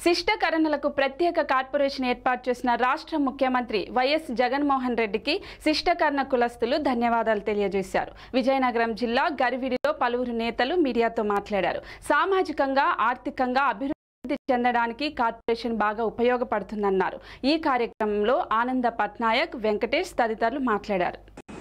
శిష్టకరణలకు ప్రత్యేక కార్పొరేషన్ ఏర్పాటు చేసిన రాష్ట్ర ముఖ్యమంత్రి వైఎస్ జగన్మోహన్ రెడ్డికి శిష్టకరణ కులస్తులు ధన్యవాదాలు తెలియజేశారు విజయనగరం జిల్లా గరివిడిలో పలువురు నేతలు మీడియాతో మాట్లాడారు సామాజికంగా ఆర్థికంగా అభివృద్ధి చెందడానికి కార్పొరేషన్ బాగా ఉపయోగపడుతుందన్నారు ఈ కార్యక్రమంలో ఆనంద పట్నాయక్ వెంకటేష్ తదితరులు మాట్లాడారు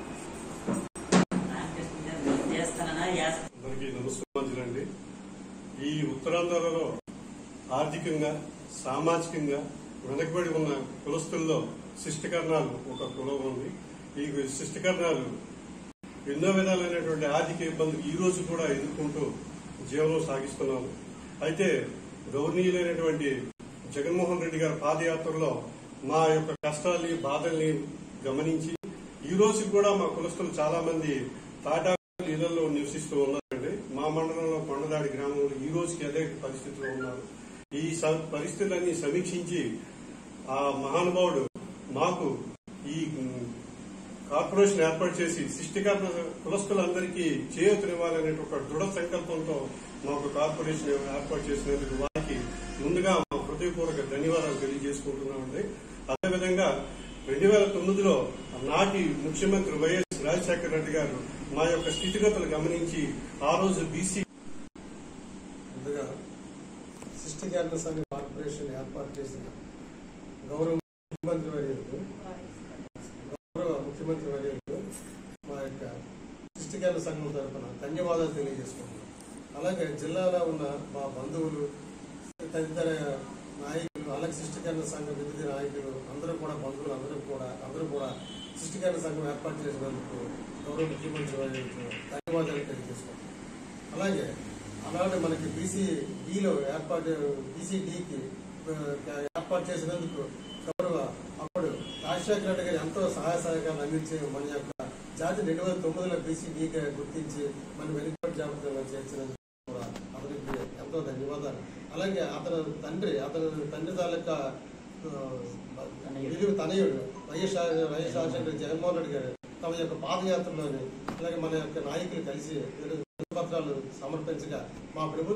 అందరికీ నమస్కారాలండి ఈ ఉత్తరాంధ్రలో ఆర్థికంగా సామాజికంగా వెనకబడి ఉన్న కులస్తుల్లో శిష్టకరణాలు ఒక కులం ఉంది ఈ శిష్టకరణాలు ఎన్నో విధాలైనటువంటి ఆర్థిక ఇబ్బందులు ఈ రోజు కూడా ఎదుర్కొంటూ జీవనం సాగిస్తున్నాము అయితే గౌరవనీయులైనటువంటి జగన్మోహన్ రెడ్డి గారి పాదయాత్రలో మా యొక్క కష్టాల్ని బాధల్ని గమనించి ఈ రోజు కూడా మా కులస్తులు చాలా మంది తాటా ఇళ్లలో నివసిస్తూ ఉన్నారండి మా మండలంలో కొండదాడి గ్రామంలో ఈ రోజుకి అదే పరిస్థితిలో ఉన్నారు ఈ స- పరిస్థితులన్నీ సమీక్షించి ఆ మహానుభావుడు మాకు ఈ ఉమ్, కార్పొరేషన్ ఏర్పాటు చేసి సృష్టికరణ కులస్తులందరికీ చేయూతనివ్వాలనే ఒక దృఢ సంకల్పంతో మాకు కార్పొరేషన్ ఏర్పాటు చేసినందుకు వారికి ముందుగా మా హృదయపూర్వక ధన్యవాదాలు తెలియజేసుకుంటున్నామండి అదేవిధంగా రెండు వేల తొమ్మిదిలో నాటి ముఖ్యమంత్రి వైఎస్ రాజశేఖర రెడ్డి గారు మా యొక్క స్థితిగతులు గమనించి ఆ రోజు బీసీ ముందుగా సృష్టికరణ సంఘ కార్పొరేషన్ ఏర్పాటు చేసిన గౌరవ ముఖ్యమంత్రి వర్యులకు గౌరవ ముఖ్యమంత్రి వర్యులకు మా యొక్క సృష్టికరణ సంఘం తరఫున ధన్యవాదాలు తెలియజేసుకుంటున్నాం అలాగే జిల్లాలో ఉన్న మా బంధువులు తదితర నాయకులు అలాగే సృష్టికరణ సంఘ వివిధ నాయకులు అందరూ కూడా బంధువులు అందరూ కూడా అందరూ కూడా సృష్టికరణ సంఘం ఏర్పాటు చేసినందుకు గౌరవ ముఖ్యమంత్రి వర్యులకు ధన్యవాదాలు తెలియజేసుకుంటున్నాం అలాగే ఆనాడు మనకి బీసీ డిలో ఏర్పాటు బీసీ డికి ఏర్పాటు చేసినందుకు గౌరవ అప్పుడు రాజశేఖర రెడ్డి గారు ఎంతో సహాయ సహకారాలు అందించి మన యొక్క జాతి రెండు వేల తొమ్మిదిలో బీసీ డిగా గుర్తించి మన వెనుకబడి జాబితాలో చేర్చినందుకు కూడా అతనికి ఎంతో ధన్యవాదాలు అలాగే అతని తండ్రి అతని తండ్రి తాలూకా ఆ, విలువ తనయుడు వైఎస్ వైఎస్ రాజశేఖర జగన్మోహన్ రెడ్డి గారు తమ యొక్క పాదయాత్రలోని అలాగే మన యొక్క నాయకులు కలిసి వివిధ పత్రాలు సమర్పించగా మా ప్రభుత్వం